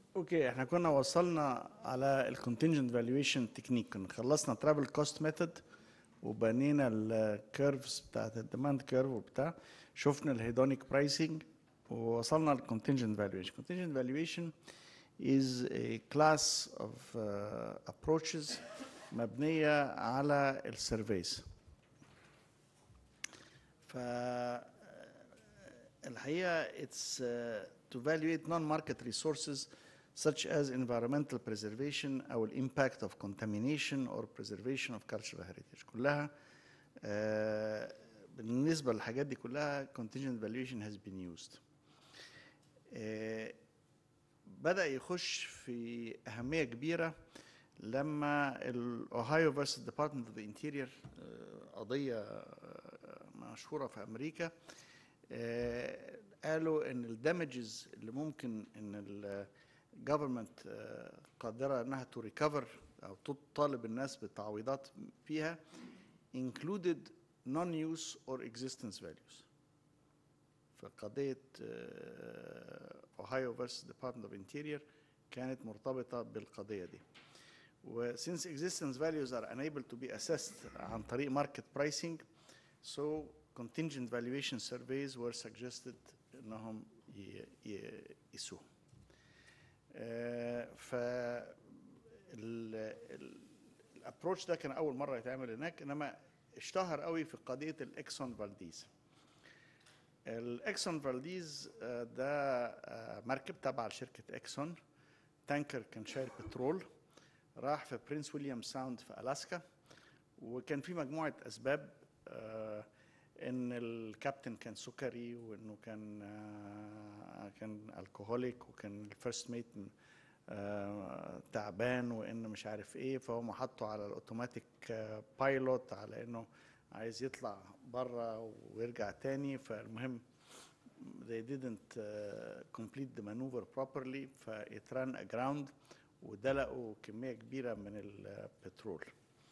اوكي احنا كنا وصلنا على الكونتنجنت فالويشن تكنيك كنا خلصنا ترافل كوست ميثود وبنينا الكيرفز بتاعت الديماند كيرف وبتاع شفنا الهيدونيك برايسنج ووصلنا للكونتنجنت فالويشن contingent valuation is a class of uh, approaches مبنية على السيرفيز ف الحقيقة it's uh, to evaluate non-market resources such as environmental preservation أو ال impact of contamination or preservation of cultural heritage كلها uh, بالنسبة للحاجات دي كلها contingent valuation has been used uh, بدأ يخش في أهمية كبيرة لما الأوهايو فيرسس ديبارتمنت اوف انتيريور قضية مشهورة في أمريكا آه، قالوا ان الدامجز اللي ممكن ان الجفرمنت قادره انها تو ريكفر او تطالب الناس بالتعويضات فيها included non-use or existence values فقضيه اوهايو فيرسس ديبارتمنت اوف انتيريور كانت مرتبطه بالقضيه دي و since existence values are unable to be assessed عن طريق market pricing so contingent valuation surveys were suggested انهم ي- ي- يقيسوهم. آه، ف الابروتش ده كان اول مره يتعمل هناك انما اشتهر قوي في قضيه الاكسون فالديز. الاكسون فالديز آه، ده آه، مركب تبع لشركه اكسون تانكر كان شايل بترول راح في برنس ويليام ساوند في الاسكا وكان في مجموعه اسباب آه، ان الكابتن كان سكري وانه كان آه، كان الكهوليك وكان الفيرست ميت تعبان وان مش عارف ايه فهم حطوا على الاوتوماتيك بايلوت على انه عايز يطلع بره ويرجع تاني فالمهم they didn't uh, complete the maneuver properly فit ran aground ودلقوا كميه كبيره من البترول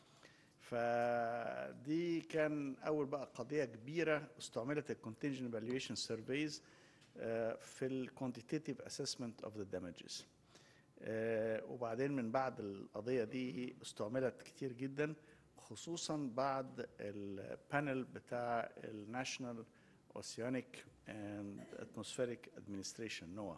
فدي كان اول بقى قضيه كبيره استعملت الكونتنجنت فالويشن سيرفيز في الكوانتيتيف اسسمنت اوف ذا دامجز وبعدين من بعد القضيه دي استعملت كتير جدا خصوصا بعد البانل بتاع الناشونال اوسيانيك اند اتموسفيريك ادمنستريشن نوا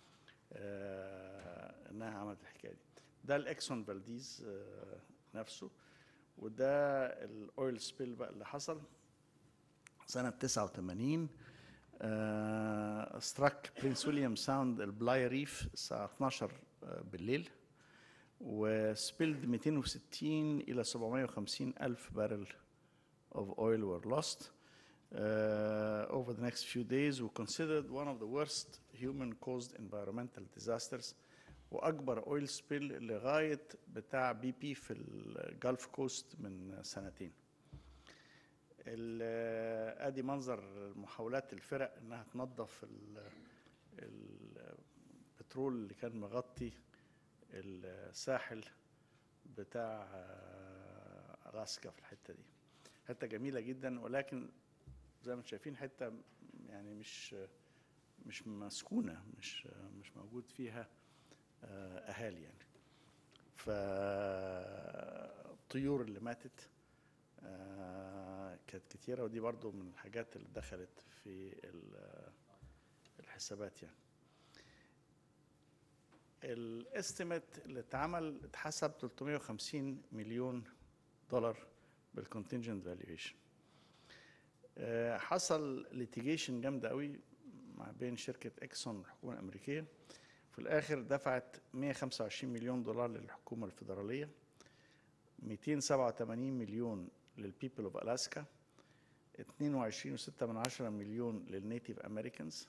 انها عملت الحكايه دي ده الاكسون فالديز آه، نفسه وده الاويل سبيل بقى اللي حصل سنة 89 استراك برنس ويليام ساوند البلاي ريف الساعة 12 آه، بالليل وسبيلد 260 إلى 750 ألف بارل of oil were lost uh, over the next few days were considered one of the worst human-caused environmental disasters واكبر اويل سبيل لغايه بتاع بي بي في الجلف كوست من سنتين ال- ادي منظر محاولات الفرق انها تنظف ال- البترول اللي كان مغطي الساحل بتاع آه، الاسكا في الحته دي حته جميله جدا ولكن زي ما انتم شايفين حته يعني مش مش مسكونه مش مش موجود فيها آه، اهالي يعني فالطيور اللي ماتت آه، كانت كتيره ودي برضو من الحاجات اللي دخلت في ال- الحسابات يعني الاستيميت اللي اتعمل اتحسب 350 مليون دولار بالكونتنجنت فالويشن حصل ليتيجيشن جامده قوي ما بين شركه اكسون والحكومه الامريكيه في الاخر دفعت 125 مليون دولار للحكومه الفيدراليه 287 مليون للبيبل اوف الاسكا 22.6 من عشرة مليون للنيتيف امريكانز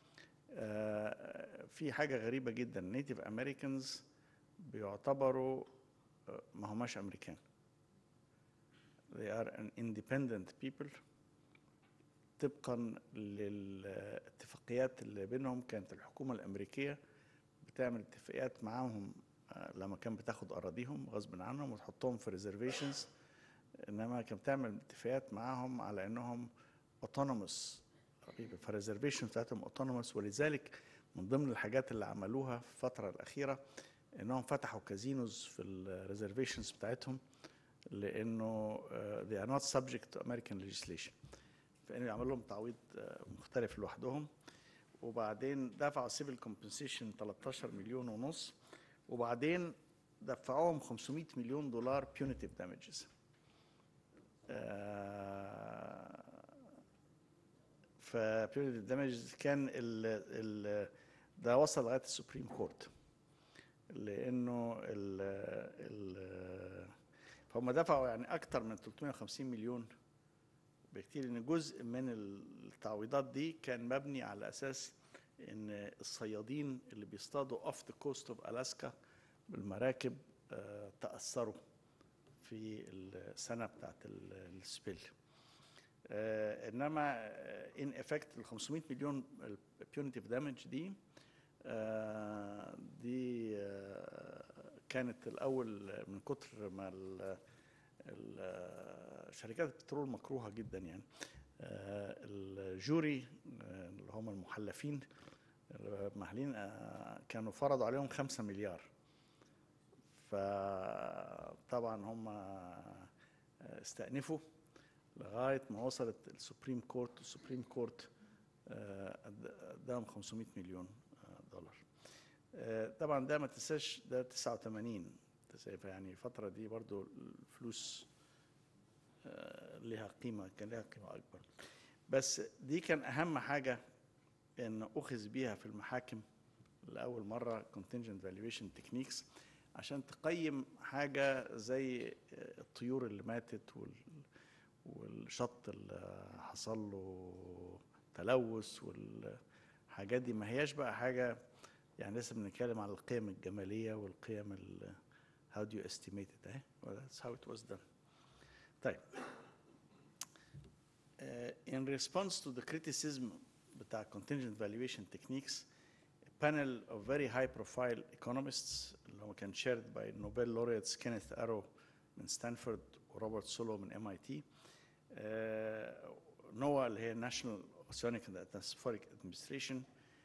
في حاجه غريبه جدا النيتيف امريكانز بيعتبروا آه، ما هماش امريكان they are an independent people طبقا للاتفاقيات اللي بينهم كانت الحكومة الأمريكية بتعمل اتفاقيات معاهم آه، لما كان بتاخد أراضيهم غصب عنهم وتحطهم في ريزرفيشنز إنما كانت بتعمل اتفاقيات معاهم على إنهم autonomous فالريزرفيشن بتاعتهم autonomous ولذلك من ضمن الحاجات اللي عملوها في الفتره الاخيره انهم فتحوا كازينوز في الريزرفيشنز بتاعتهم لانه uh, they are not subject to American legislation فانه يعمل لهم تعويض uh, مختلف لوحدهم وبعدين دفعوا سيفل كومبنسيشن 13 مليون ونص وبعدين دفعوهم 500 مليون دولار punitive damages ف punitive damages كان ال ال ده وصل لغايه السوبريم كورت لانه ال ال فهم دفعوا يعني اكتر من 350 مليون بكتير ان جزء من التعويضات دي كان مبني على اساس ان الصيادين اللي بيصطادوا اوف ذا كوست اوف الاسكا بالمراكب آه، تاثروا في السنه بتاعت السبيل آه، انما ان افكت ال 500 مليون البيونيتيف دامج دي آه، دي آه، كانت الاول من كتر ما ال- ال- شركات البترول مكروهه جدا يعني آه، الجوري آه، اللي هم المحلفين المحلين آه، كانوا فرضوا عليهم خمسة مليار فطبعا هم استأنفوا لغاية ما وصلت السوبريم كورت السوبريم كورت آه، اداهم 500 مليون آه، دولار آه، طبعا ده ما تنساش ده 89 يعني الفترة دي برضو الفلوس آه، لها قيمة كان لها قيمة أكبر بس دي كان أهم حاجة إن أخذ بيها في المحاكم لأول مرة contingent valuation techniques عشان تقيم حاجة زي الطيور اللي ماتت وال والشط اللي حصل له تلوث والحاجات دي ما هياش بقى حاجة يعني لسه بنتكلم على القيم الجمالية والقيم ال how do you estimate it eh? well, that's how it was done طيب uh, in response to the criticism بتاع contingent valuation techniques a panel of very high profile economists اللي هو كان chaired by Nobel laureates Kenneth Arrow من ستانفورد وروبرت سولو من ام اي تي نوا اللي هي National Oceanic and Atmospheric Administration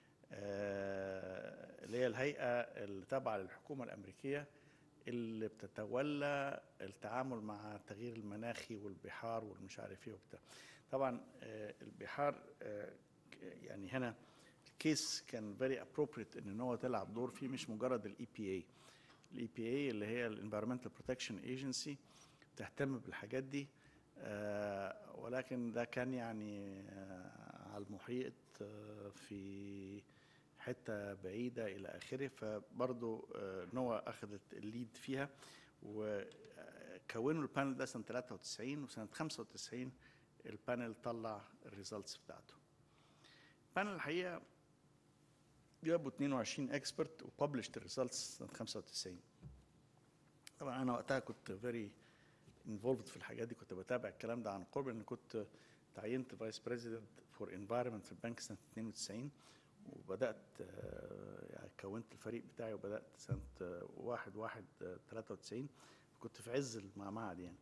آه، اللي هي الهيئة اللي تابعة للحكومة الأمريكية اللي بتتولى التعامل مع التغيير المناخي والبحار والمش عارف ايه وبتاع طبعا آه، البحار آه، يعني هنا الكيس كان فيري ابروبريت ان هو تلعب دور فيه مش مجرد الاي بي اي الاي بي اي اللي هي الانفيرمنتال بروتكشن ايجنسي بتهتم بالحاجات دي آه، ولكن ده كان يعني آه، على المحيط آه، في حته بعيده الى اخره فبرضه آه، نوا اخذت الليد فيها وكونوا البانل ده سنه 93 وسنه 95 البانل طلع الريزلتس بتاعته البانل الحقيقه جابوا 22 اكسبرت وببلشت الريزلتس سنه 95 طبعا انا وقتها كنت فيري انفولفد في الحاجات دي كنت بتابع الكلام ده عن قرب لان كنت تعينت فايس بريزيدنت فور انفايرمنت في البنك سنه 92 وبدات آه، يعني كونت الفريق بتاعي وبدات سنه آه، 1 1 آه، 93 كنت في عز المعمعه يعني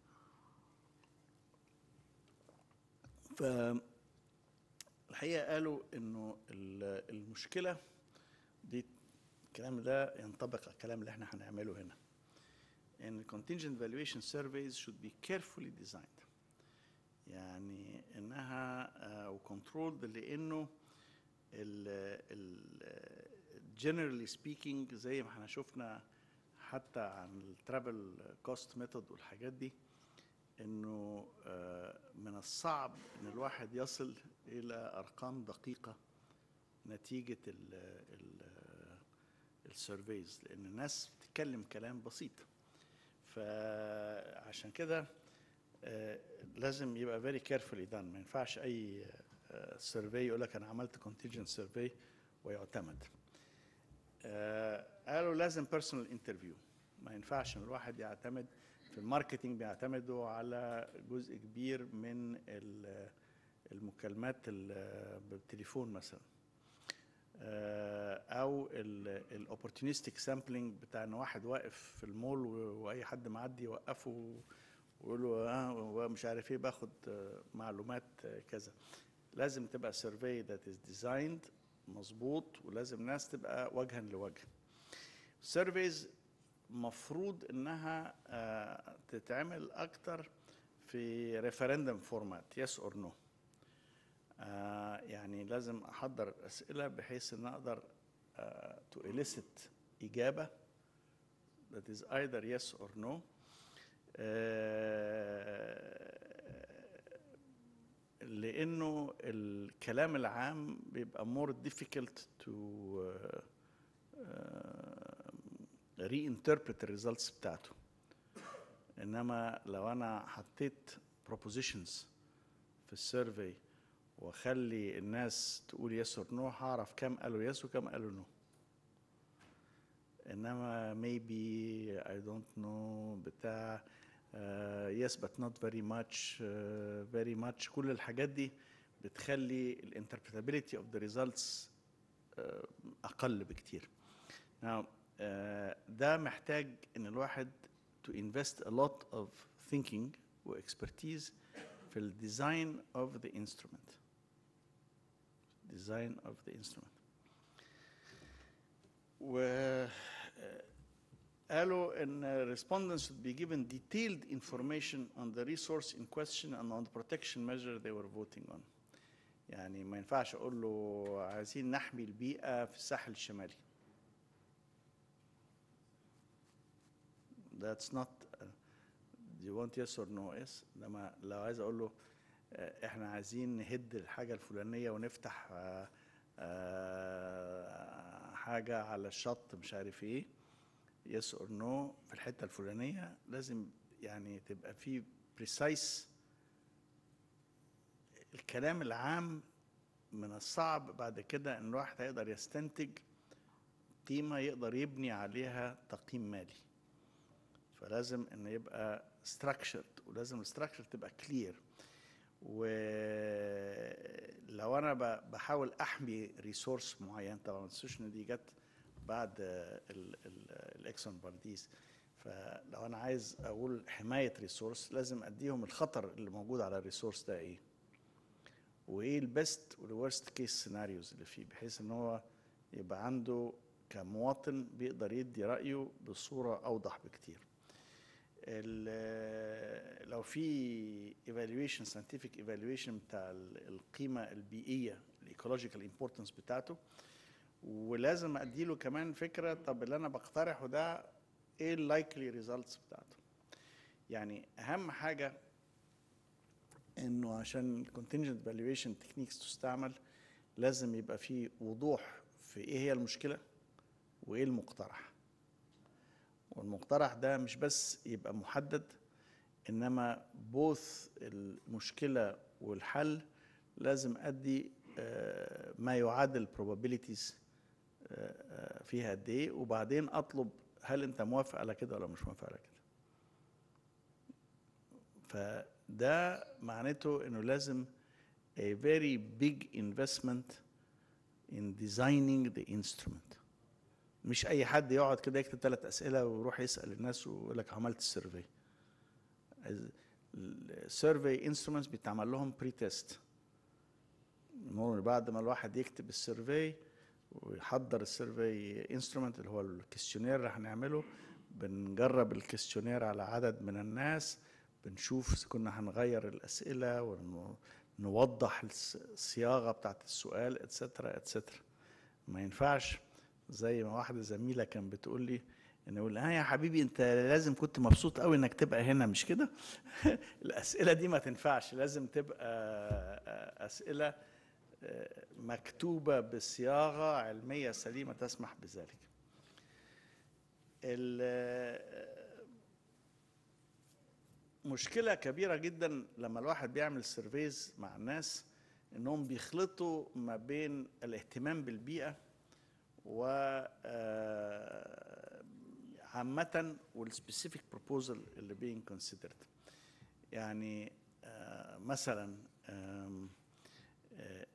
ف الحقيقه قالوا انه ال- المشكله دي الكلام ده ينطبق على الكلام اللي احنا هنعمله هنا ان contingent valuation surveys should be carefully designed يعني انها uh, وcontrolled لانه ال ال generally speaking زي ما احنا شفنا حتى عن الترافل كوست ميثود والحاجات دي انه آه، من الصعب ان الواحد يصل الى ارقام دقيقه نتيجه ال ال السيرفيز لان الناس بتتكلم كلام بسيط فعشان كده آه، لازم يبقى فيري كيرفولي دان ما ينفعش اي سيرفي يقول لك انا عملت كونتيجنت سيرفي ويعتمد آه، قالوا لازم بيرسونال انترفيو ما ينفعش ان الواحد يعتمد في الماركتينج بيعتمدوا على جزء كبير من ال- المكالمات ال- بالتليفون مثلا آه، او الاوبورتونيستيك سامبلينج بتاع ان واحد واقف في المول و- واي حد معدي يوقفه ويقول له اه مش عارف ايه باخد آه، معلومات آه، كذا لازم تبقى survey that is designed مظبوط ولازم ناس تبقى وجها لوجه سيرفيز مفروض انها آه، تتعمل اكتر في ريفرندم فورمات يس اور نو يعني لازم احضر اسئله بحيث ان اقدر تو elicit اجابه that is either yes or no آه، لانه الكلام العام بيبقى more difficult to uh, uh, reinterpret الريزلتس بتاعته انما لو انا حطيت propositions في السيرفي واخلي الناس تقول يس اور نو هعرف كم قالوا يس وكم قالوا نو انما maybe I don't know بتاع uh, yes but not very much uh, very much كل الحاجات دي بتخلي ال interpretability of the results uh, اقل بكتير now uh, ده محتاج ان الواحد to invest a lot of thinking و expertise في ال design of the instrument design of the instrument و آه، قالوا ان respondents should be given detailed information on the resource in question and on the protection measure they were voting on يعني ما ينفعش اقول له عايزين نحمي البيئة في الساحل الشمالي that's not uh, do you want yes or no yes لما لو عايز اقول له آه، احنا عايزين نهد الحاجة الفلانية ونفتح آه، آه، حاجة على الشط مش عارف ايه يس اور نو في الحتة الفلانية لازم يعني تبقى في precise الكلام العام من الصعب بعد كده ان الواحد هيقدر يستنتج قيمة يقدر يبني عليها تقييم مالي فلازم ان يبقى structured ولازم الستراكشر تبقى clear ولو انا ب- بحاول احمي ريسورس معين طبعا ما تنسوش ان دي جت بعد الاكسون بارديز فلو انا عايز اقول حمايه ريسورس لازم اديهم الخطر اللي موجود على الريسورس ده ايه وايه البيست والورست كيس سيناريوز اللي فيه بحيث ان هو يبقى عنده كمواطن بيقدر يدي رايه بصوره اوضح بكتير ال- لو في evaluation scientific evaluation بتاع ال- القيمة البيئية الايكولوجيكال امبورتنس بتاعته ولازم اديله كمان فكرة طب اللي انا بقترحه ده ايه اللايكلي ريزلتس بتاعته يعني اهم حاجة انه عشان contingent valuation techniques تستعمل لازم يبقى في وضوح في ايه هي المشكلة وايه المقترح والمقترح ده مش بس يبقى محدد انما بوث المشكله والحل لازم ادي آه، ما يعادل probabilities آه، آه، فيها قد ايه وبعدين اطلب هل انت موافق على كده ولا مش موافق على كده فده معناته انه لازم a very big investment in designing the instrument مش اي حد يقعد كده يكتب ثلاث اسئله ويروح يسال الناس ويقول لك عملت السيرفي السيرفي انسترومنتس بيتعمل لهم بري تيست بعد ما الواحد يكتب السيرفي ويحضر السيرفي انسترومنت اللي هو الكيستيونير اللي هنعمله بنجرب الكيستيونير على عدد من الناس بنشوف اذا كنا هنغير الاسئله ونوضح الصياغه بتاعت السؤال اتسترا اتسترا ما ينفعش زي ما واحده زميله كان بتقول لي ان يقول اه يا حبيبي انت لازم كنت مبسوط قوي انك تبقى هنا مش كده الاسئله دي ما تنفعش لازم تبقى اسئله مكتوبه بصياغه علميه سليمه تسمح بذلك مشكله كبيره جدا لما الواحد بيعمل سيرفيز مع الناس انهم بيخلطوا ما بين الاهتمام بالبيئه و عامة والسبيسيفيك بروبوزل اللي being considered يعني آه مثلا آم آه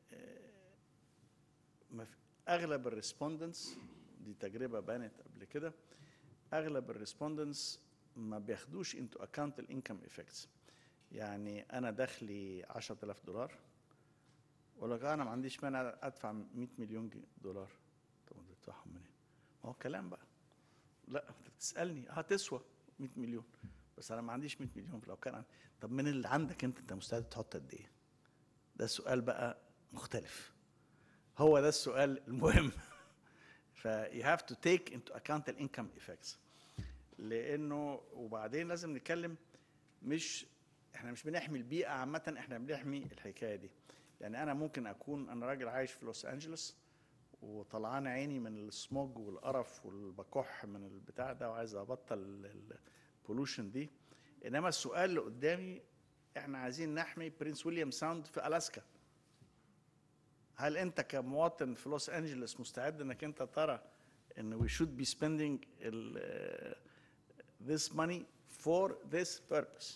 آه اغلب الريسبوندنتس دي تجربه بانت قبل كده اغلب الريسبوندنتس ما بياخدوش انتو اكاونت الانكم افكتس يعني انا دخلي 10000 دولار اقول لك انا ما عنديش مانع ادفع 100 مليون جنيه دولار طب انت تدفعهم منين؟ ما هو كلام بقى لا انت بتسالني اه تسوى 100 مليون بس انا ما عنديش 100 مليون لو كان عندي طب من اللي عندك انت انت مستعد تحط قد ايه؟ ده سؤال بقى مختلف هو ده السؤال المهم ف you have to take into account the income effects لانه وبعدين لازم نتكلم مش احنا مش بنحمي البيئه عامه احنا بنحمي الحكايه دي يعني انا ممكن اكون انا راجل عايش في لوس انجلوس وطلعان عيني من السموج والقرف والبكح من البتاع ده وعايز ابطل البولوشن دي انما السؤال اللي قدامي احنا عايزين نحمي برنس ويليام ساوند في الاسكا هل انت كمواطن في لوس انجلوس مستعد انك انت ترى ان we should be spending ال, uh, this money for this purpose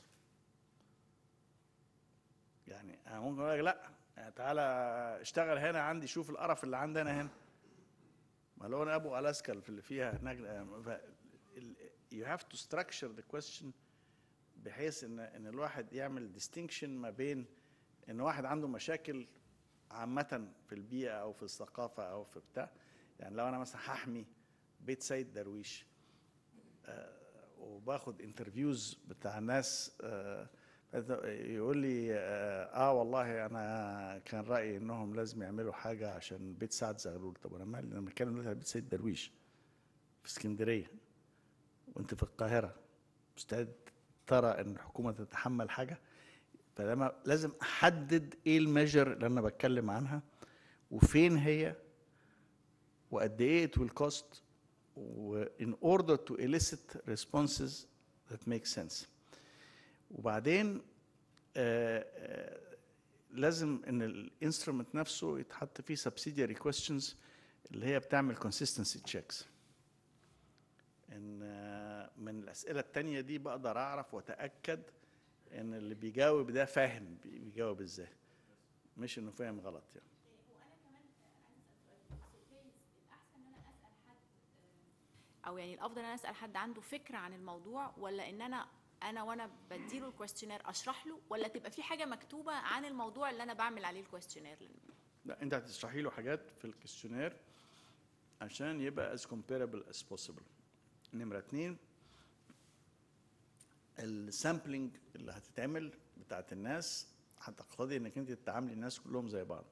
يعني انا ممكن اقول لك لا يعني تعالى اشتغل هنا عندي شوف القرف اللي عندنا هنا ما لو انا ابو الاسكا اللي فيها هناك you have to structure the question بحيث ان ان الواحد يعمل distinction ما بين ان واحد عنده مشاكل عامة في البيئة أو في الثقافة أو في بتاع يعني لو أنا مثلا هحمي بيت سيد درويش آه وباخد انترفيوز بتاع ناس آه يقول لي آه, اه والله انا كان رايي انهم لازم يعملوا حاجه عشان بيت سعد زغلول طب انا مالي انا بتكلم دلوقتي على بيت سيد درويش في اسكندريه وانت في القاهره مستعد ترى ان الحكومه تتحمل حاجه فلما لازم احدد ايه الميجر اللي انا بتكلم عنها وفين هي وقد ايه it will cost in order to elicit responses that make sense وبعدين آه آه لازم ان الانسترومنت نفسه يتحط فيه subsidiary questions اللي هي بتعمل consistency checks ان آه من الاسئله التانية دي بقدر اعرف واتاكد ان اللي بيجاوب ده فاهم بيجاوب ازاي مش انه فاهم غلط يعني وانا كمان عايزه اسال سؤال الاحسن ان انا اسال حد او يعني الافضل ان انا اسال حد عنده فكره عن الموضوع ولا ان انا انا وانا بديله الكويستشنير اشرح له ولا تبقى في حاجه مكتوبه عن الموضوع اللي انا بعمل عليه الكويستشنير لا انت هتشرحي له حاجات في الكويستشنير عشان يبقى as comparable as possible نمره اتنين السامبلنج اللي هتتعمل بتاعت الناس هتقتضي انك انت تتعاملي الناس كلهم زي بعض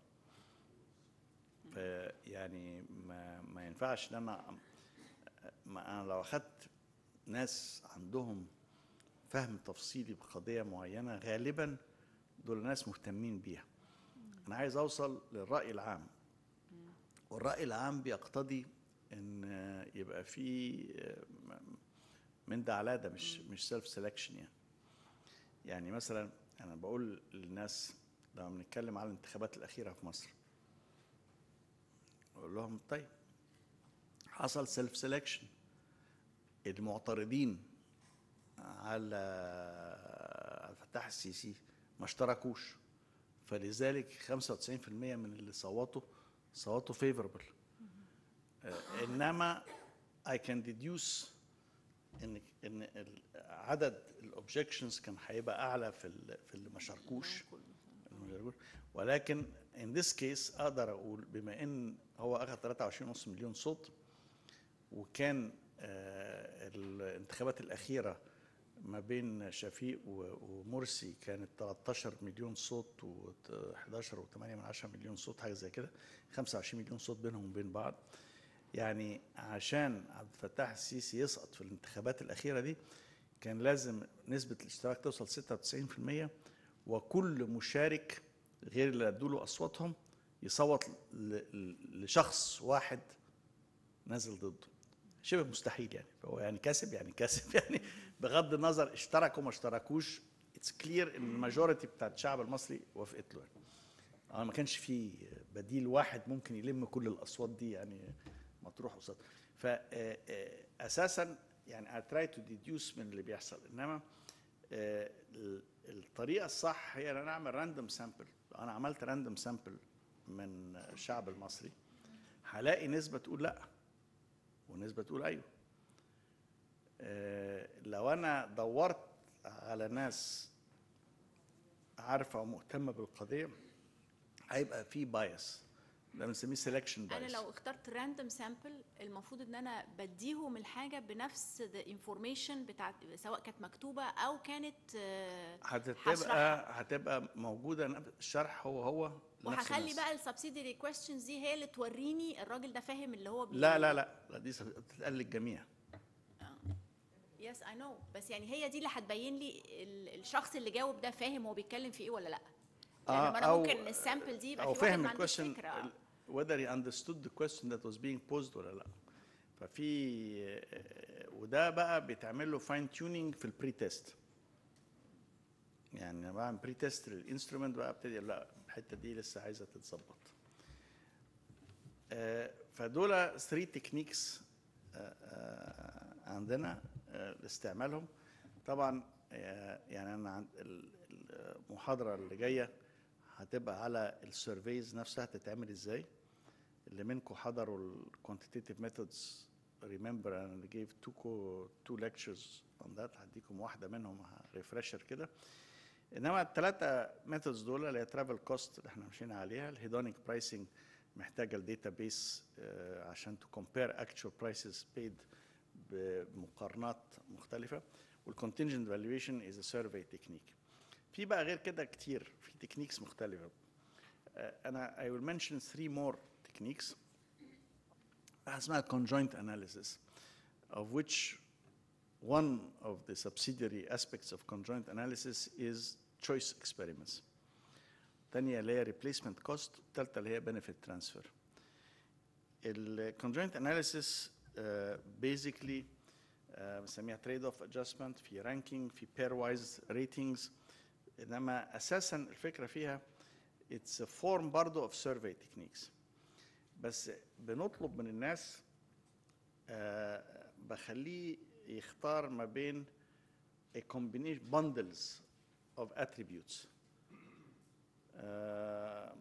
فيعني ما ما ينفعش ان انا ما انا لو اخدت ناس عندهم فهم تفصيلي بقضيه معينه غالبا دول ناس مهتمين بيها انا عايز اوصل للراي العام والراي العام بيقتضي ان يبقى في من ده على ده مش مش سيلف سelection يعني يعني مثلا انا بقول للناس لما بنتكلم على الانتخابات الاخيره في مصر اقول لهم طيب حصل سيلف سelection المعترضين على الفتاح السيسي ما اشتركوش فلذلك 95% من اللي صوتوا صوتوا فيفربل انما I can deduce ان ان عدد الاوبجكشنز كان هيبقى اعلى في في اللي ما شاركوش ولكن in this case اقدر اقول بما ان هو اخذ 23.5 مليون صوت وكان آه الانتخابات الاخيره ما بين شفيق ومرسي كانت 13 مليون صوت و11 و8 من 10 مليون صوت حاجه زي كده 25 مليون صوت بينهم وبين بعض يعني عشان عبد الفتاح السيسي يسقط في الانتخابات الأخيرة دي كان لازم نسبة الاشتراك توصل 96% وكل مشارك غير اللي ادوا له أصواتهم يصوت لشخص واحد نازل ضده شبه مستحيل يعني فهو يعني كاسب يعني كاسب يعني بغض النظر اشتركوا ما اشتركوش اتس كلير ان الماجوريتي بتاعت الشعب المصري وافقت له يعني. ما كانش في بديل واحد ممكن يلم كل الاصوات دي يعني مطروح قصاد فاساسا يعني I try to deduce من اللي بيحصل انما الطريقه الصح هي ان انا اعمل راندوم سامبل انا عملت راندوم سامبل من الشعب المصري هلاقي نسبه تقول لا ونسبه تقول ايوه لو انا دورت على ناس عارفه ومهتمه بالقضيه هيبقى في بايس ده بنسميه سelection انا بايس لو اخترت راندوم سامبل المفروض ان انا بديهم الحاجه بنفس الانفورميشن بتاعت سواء كانت مكتوبه او كانت آه، هتبقى هشرحها. هتبقى موجوده نفس- الشرح هو هو لنفس وهخلي الناس. بقى السبسيدري كويستشنز دي هي اللي توريني الراجل ده فاهم اللي هو بي لا لا لا لا دي بتتقال للجميع يس اي نو بس يعني هي دي اللي هتبين لي ال- الشخص اللي جاوب ده فاهم هو بيتكلم في ايه ولا لا يعني آه، ما انا أو- ممكن السامبل دي يبقى او في واحد فاهم ما عندوش الكويشن فكره whether he understood the question that was being posed ولا لا ففي آه، وده بقى بيتعمل له فاين تيونينج في البري تيست يعني انا بعمل بري تيست للانسترومنت بقى ابتدي لا الحته دي لسه عايزه تتظبط آه، فدول 3 تكنيكس عندنا آه، لاستعمالهم طبعا آه، يعني انا عند ال- المحاضره اللي جايه هتبقى على السيرفيز نفسها تتعمل ازاي اللي منكم حضروا الكوانتيتيف ميثودز ريمبر انا جيف تو تو ليكتشرز اون ذات هديكم واحده منهم ريفرشر كده انما الثلاثه ميثودز دول اللي هي ترافل كوست اللي احنا مشينا عليها الهيدونيك برايسنج محتاجه الداتا بيس عشان تو كومبير اكتشوال برايسز بيد بمقارنات مختلفه والكونتنجنت فالويشن از ا سيرفي تكنيك في بقى غير كده كتير في تكنيكس مختلفه آه، انا I will mention three more techniques واحدة اسمها conjoint analysis of which one of the subsidiary aspects of conjoint analysis is choice experiments الثانية اللي هي replacement cost الثالثة اللي هي benefit transfer ال conjoint analysis uh, basically uh, بنسميها trade off adjustment في ranking في pairwise ratings انما اساسا الفكره فيها it's a form برضه of survey techniques بس بنطلب من الناس آه بخليه يختار ما بين a combination bundles of attributes آه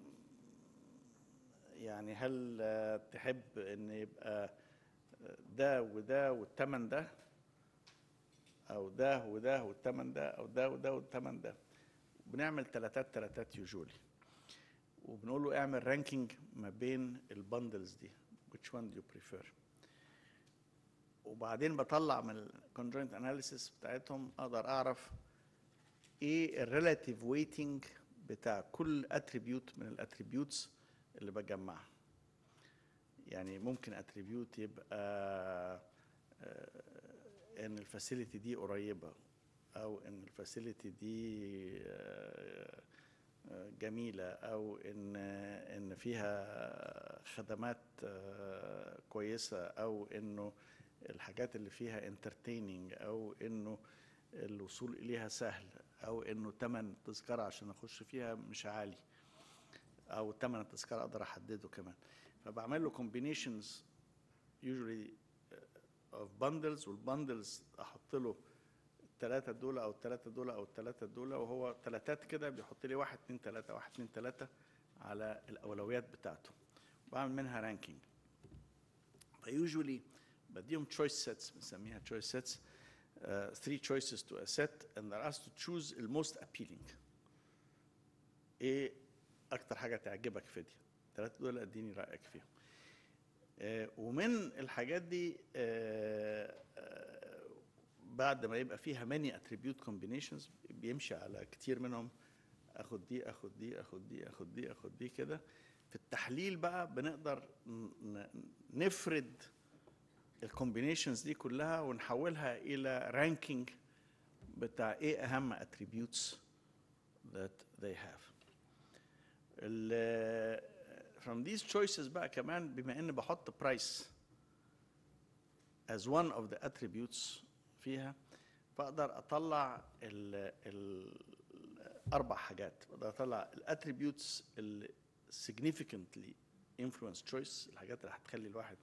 يعني هل آه، تحب ان يبقى ده وده والثمن ده او ده وده والثمن ده او ده وده والثمن ده بنعمل تلاتات تلاتات يوجولي وبنقول له اعمل رانكينج ما بين البندلز دي which one do you prefer وبعدين بطلع من الكونجوينت اناليسيس بتاعتهم اقدر اعرف ايه الريلاتيف ويتنج بتاع كل اتريبيوت من الاتريبيوتس اللي بجمعها يعني ممكن اتريبيوت يبقى آه، ان الفاسيلتي دي قريبه او ان الفاسيلتي دي آه، آه، جميله او ان ان فيها خدمات آه، كويسه او انه الحاجات اللي فيها انترتيننج او انه الوصول اليها سهل او انه تمن تذكره عشان اخش فيها مش عالي او تمن التذكره اقدر احدده كمان فبعمل له combinations usually of bundles والبندلز احط له الثلاثة دول أو الثلاثة دول أو الثلاثة دول وهو ثلاثات كده بيحط لي واحد اتنين تلاتة واحد اتنين تلاتة على الأولويات بتاعته بعمل منها رانكينج فيوجولي بديهم choice sets بنسميها choice sets uh, three choices to a set and they're asked to choose the most appealing ايه أكتر حاجة تعجبك في دي الثلاثة دول اديني رأيك فيهم آه، ومن الحاجات دي آه، آه، بعد ما يبقى فيها many attribute combinations بيمشي على كتير منهم اخد دي اخد دي اخد دي اخد دي اخد دي كده في التحليل بقى بنقدر ن- ن- نفرد الكومبينيشنز دي كلها ونحولها الى رانكينج بتاع ايه اهم attributes that they have ال- from these choices بقى كمان بما ان بحط price as one of the attributes فيها بقدر اطلع ال ال اربع حاجات بقدر اطلع الاتريبيوتس اللي significantly influence choice الحاجات اللي هتخلي الواحد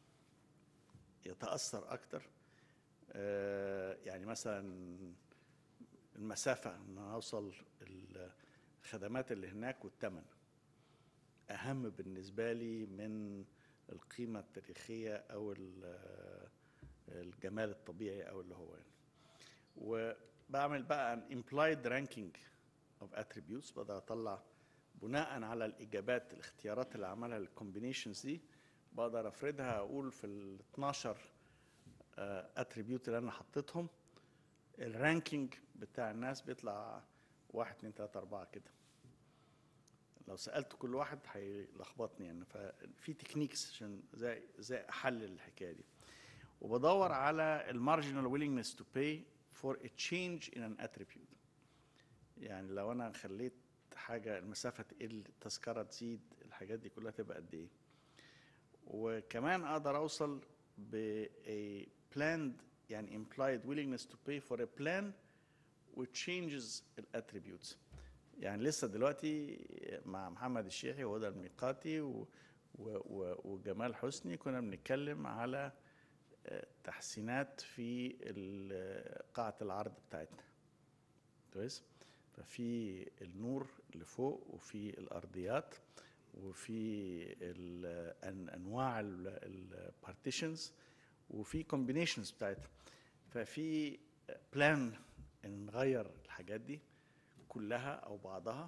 يتاثر اكتر آه، يعني مثلا المسافه ان أنا اوصل الخدمات اللي هناك والثمن اهم بالنسبه لي من القيمه التاريخيه او ال- الجمال الطبيعي او اللي هو يعني وبعمل بقى an implied ranking of attributes بقدر اطلع بناء على الاجابات الاختيارات اللي عملها الكومبينيشنز دي بقدر افردها اقول في ال 12 اتريبيوت اللي انا حطيتهم الرانكينج بتاع الناس بيطلع واحد اتنين تلاته اربعه كده لو سالت كل واحد هيلخبطني يعني ففي تكنيكس عشان زي زي احلل الحكايه دي وبدور على المارجنال willingness to pay for a change in an attribute يعني لو انا خليت حاجه المسافه تقل التذكره تزيد الحاجات دي كلها تبقى قد ايه وكمان اقدر اوصل ب a planned يعني implied willingness to pay for a plan which changes الاتريبيوتس يعني لسه دلوقتي مع محمد الشيحي وهدى الميقاتي و و و وجمال حسني كنا بنتكلم على آه، تحسينات في ال- قاعة العرض بتاعتنا كويس ففي النور اللي فوق وفي الأرضيات وفي ال- أن- أنواع البارتيشنز وفي كومبينيشنز بتاعتها ففي بلان ان نغير الحاجات دي كلها او بعضها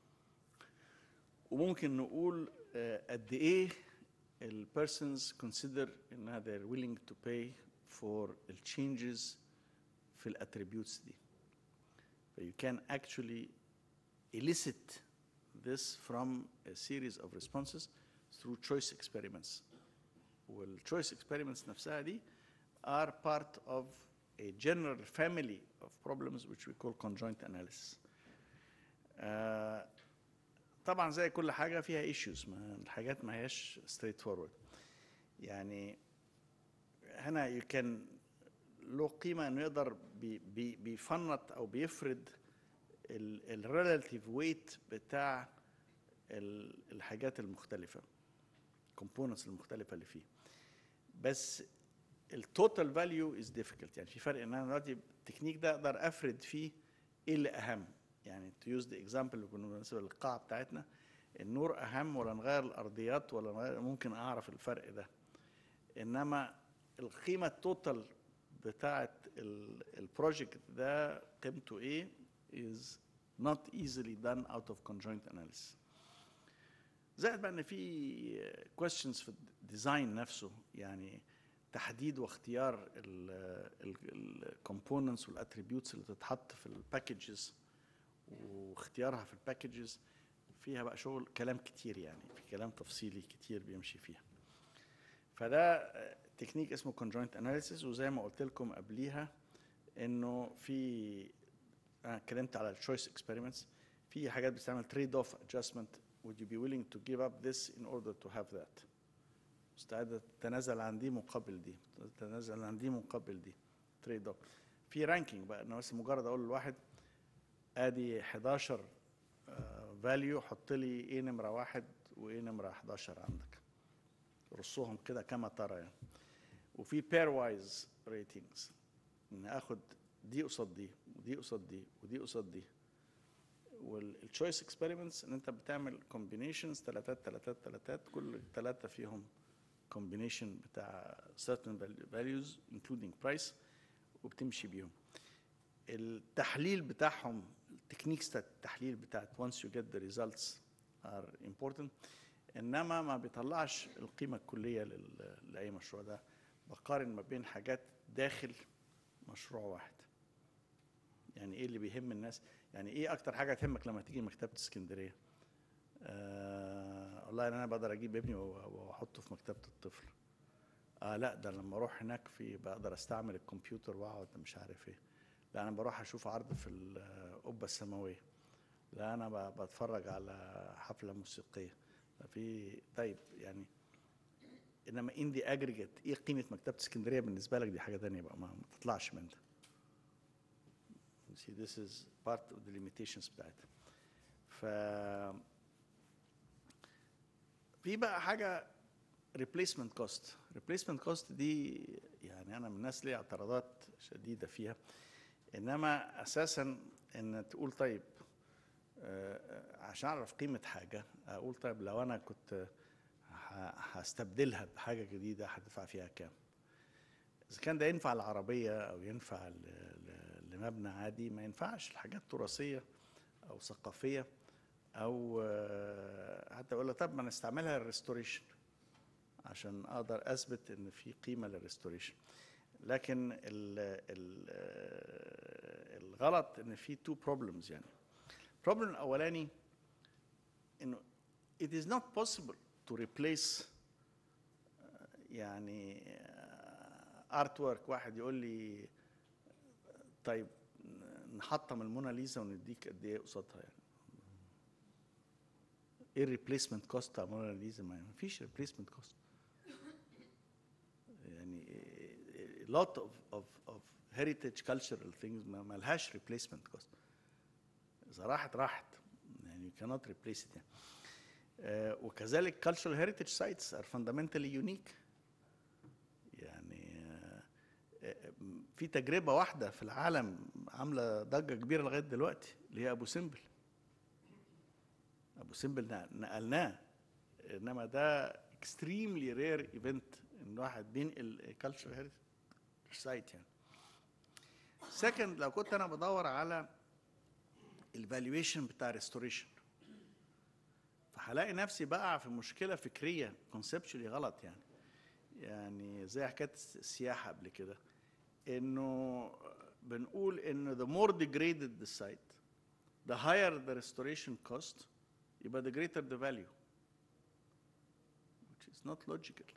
وممكن نقول آه، قد ايه البيرسونز consider انها they're willing to pay for the changes في الاتريبيوتس دي ف you can actually elicit this from a series of responses through choice experiments والchoice experiments نفسها دي are part of a general family of problems which we call conjoint analysis. آه، طبعا زي كل حاجة فيها issues ما الحاجات ما هياش straight forward. يعني هنا you can له قيمة انه يقدر بي بي بيفنط او بيفرد الريلاتيف ويت بتاع ال- الحاجات المختلفة components المختلفة اللي فيه. بس التوتال فاليو از ديفيكلت يعني في فرق ان انا دلوقتي التكنيك ده اقدر افرد فيه ايه اللي اهم يعني تو يوز ذا اكزامبل اللي كنا بالنسبه للقاعه بتاعتنا النور اهم ولا نغير الارضيات ولا نغير ممكن اعرف الفرق ده انما القيمه التوتال بتاعه البروجكت ده قيمته ايه is not easily done out of conjoint analysis زائد بقى ان في questions في الديزاين نفسه يعني تحديد واختيار الكومبوننتس والاتريبيوتس اللي تتحط في الباكجز واختيارها في الباكجز فيها بقى شغل كلام كتير يعني في كلام تفصيلي كتير بيمشي فيها فده تكنيك اسمه conjoint analysis وزي ما قلت لكم قبليها انه في انا اتكلمت على الشويس اكسبيرمنتس في حاجات بتعمل تريد اوف ادجستمنت would you be willing to give up this in order to have that مستعدة تتنازل عن دي مقابل دي تتنازل عن دي مقابل دي تريد اوف في رانكينج بقى انا بس مجرد اقول للواحد ادي 11 فاليو حط لي ايه نمره واحد وايه نمره 11 عندك رصهم كده كما ترى يعني وفي بير وايز ريتنجز ان اخد دي قصاد دي ودي قصاد دي ودي قصاد دي والتشويس اكسبيرمنتس ان انت بتعمل كومبينيشنز ثلاثات ثلاثات ثلاثات كل ثلاثه فيهم combination بتاع certain values including price وبتمشي بيهم التحليل بتاعهم التكنيكس بتاعت التحليل بتاعت once you get the results are important انما ما بيطلعش القيمه الكليه لل- لاي مشروع ده بقارن ما بين حاجات داخل مشروع واحد يعني ايه اللي بيهم الناس يعني ايه اكتر حاجه تهمك لما تيجي مكتبه اسكندريه آه والله انا بقدر اجيب ابني و- واحطه في مكتبه الطفل اه لا ده لما اروح هناك في بقدر استعمل الكمبيوتر واقعد مش عارف ايه لا انا بروح اشوف عرض في القبه السماويه لا انا ب- بتفرج على حفله موسيقيه ده في طيب يعني انما ان دي اجريجيت ايه قيمه مكتبه اسكندريه بالنسبه لك دي حاجه تانية بقى ما ما تطلعش من ده You see this is part of the limitations بتاعتها ف في بقى حاجه replacement cost replacement cost دي يعني انا من الناس ليا اعتراضات شديده فيها انما اساسا ان تقول طيب آه، عشان اعرف قيمه حاجه اقول طيب لو انا كنت ه- هستبدلها بحاجه جديده هدفع فيها كام اذا كان ده ينفع العربيه او ينفع ل- ل- لمبنى عادي ما ينفعش الحاجات تراثيه او ثقافيه او آه، حتى اقول له طب ما نستعملها للريستوريشن عشان اقدر اثبت ان في قيمه للريستوريشن لكن ال ال آه، الغلط ان في تو بروبلمز يعني البروبلم الاولاني انه it is not possible to replace آه، يعني ارت ورك واحد يقول لي طيب نحطم الموناليزا ونديك قد ايه قصادها يعني ايه الريبليسمنت كوست بتاع موناليزا ما فيش ريبليسمنت كوست يعني lot of of of heritage cultural things ما ما لهاش replacement cost اذا راحت راحت يعني you cannot replace it يعني آه، وكذلك cultural heritage sites are fundamentally unique يعني آه، آه، في تجربة واحدة في العالم عاملة ضجة كبيرة لغاية دلوقتي اللي هي أبو سمبل أبو سمبل نق- نقلناه إنما ده extremely rare event إن واحد بينقل cultural heritage site يعني second لو كنت أنا بدور على الفالويشن بتاع restoration فهلاقي نفسي بقع في مشكله فكريه كونسبشولي غلط يعني يعني زي حكايه السياحه قبل كده انه بنقول ان the more degraded the site the higher the restoration cost يبقى the greater the value which is not logical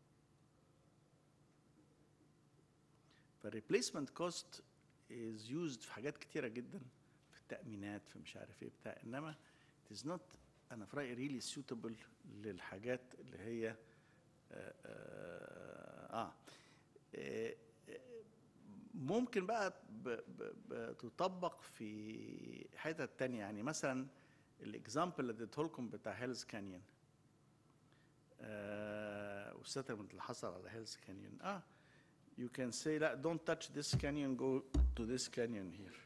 فالريبليسمنت كوست is used في حاجات كتيره جدا في التامينات في مش عارف ايه بتاع انما it is not انا في رايي really suitable للحاجات اللي هي اه, آه, آه, آه ممكن بقى ب- ب- بتطبق في حتت تانية يعني مثلا الاكزامبل اللي اديته لكم بتاع هيلز كانيون آه والستلمنت اللي حصل على هيلز كانيون اه you can say لا don't touch this canyon go to this canyon here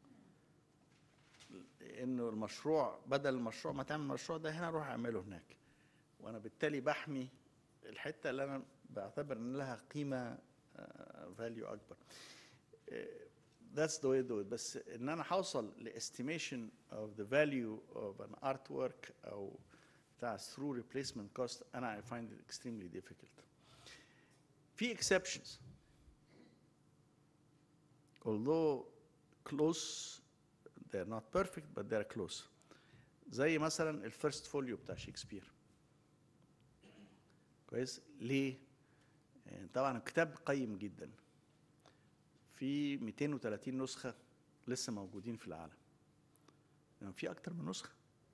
انه المشروع بدل المشروع ما تعمل المشروع ده هنا روح اعمله هناك وانا بالتالي بحمي الحته اللي انا بعتبر ان لها قيمه فاليو اكبر that's the way to do it بس ان انا هوصل لاستيميشن of the value of an artwork او بتاع through replacement cost انا I find it extremely difficult في exceptions although close they're not perfect but they're close زي مثلا الفيرست فوليو بتاع شكسبير كويس ليه يعني طبعا الكتاب قيم جدا في 230 نسخة لسه موجودين في العالم يعني في أكتر من نسخة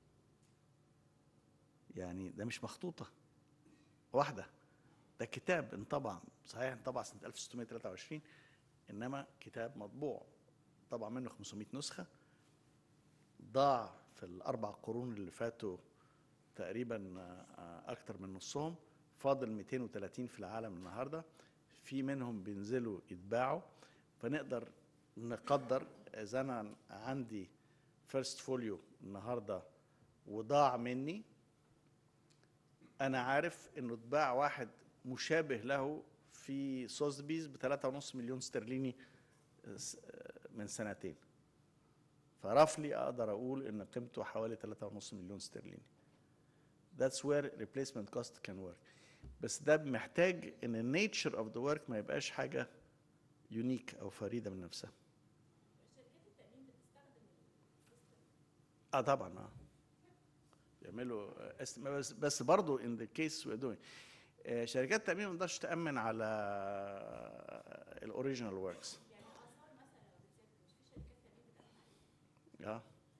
يعني ده مش مخطوطة واحدة ده كتاب انطبع صحيح انطبع سنة 1623 إنما كتاب مطبوع طبع منه 500 نسخة ضاع في الأربع قرون اللي فاتوا تقريبا آه، أكتر من نصهم فاضل 230 في العالم النهارده في منهم بينزلوا يتباعوا فنقدر نقدر اذا انا عندي فيرست فوليو النهارده وضاع مني انا عارف انه اتباع واحد مشابه له في سوزبيز ب 3.5 مليون استرليني س- من سنتين فرفلي اقدر اقول ان قيمته حوالي 3.5 مليون استرليني That's where replacement cost can work. بس ده محتاج ان النيتشر اوف ذا ورك ما يبقاش حاجه يونيك او فريده من نفسها. اه طبعا اه يعملوا آه، estimate، بس بس برضه in the case we're doing آه، شركات التامين ما تقدرش تامن على الاوريجينال وركس اه